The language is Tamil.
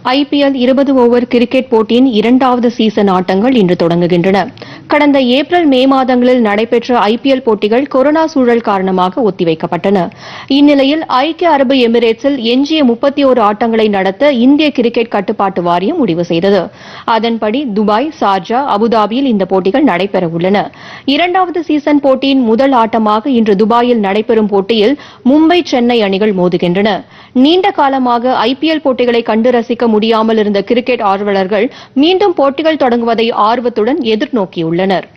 ஐபிஎல் இருபது ஓவர் கிரிக்கெட் போட்டியின் இரண்டாவது சீசன் ஆட்டங்கள் இன்று தொடங்குகின்றன கடந்த ஏப்ரல் மே மாதங்களில் நடைபெற்ற ஐபிஎல் போட்டிகள் கொரோனா சூழல் காரணமாக ஒத்திவைக்கப்பட்டன இந்நிலையில் ஐக்கிய அரபு எமிரேட்ஸில் எஞ்சிய முப்பத்தி ஓரு ஆட்டங்களை நடத்த இந்திய கிரிக்கெட் கட்டுப்பாட்டு வாரியம் முடிவு செய்தது அதன்படி துபாய் சார்ஜா அபுதாபியில் இந்த போட்டிகள் நடைபெறவுள்ளன இரண்டாவது சீசன் போட்டியின் முதல் ஆட்டமாக இன்று துபாயில் நடைபெறும் போட்டியில் மும்பை சென்னை அணிகள் மோதுகின்றன நீண்ட காலமாக ஐபிஎல் போட்டிகளை கண்டு ரசிக்க முடியாமல் இருந்த கிரிக்கெட் ஆர்வலர்கள் மீண்டும் போட்டிகள் தொடங்குவதை ஆர்வத்துடன் எதிர்நோக்கியுள்ளனர்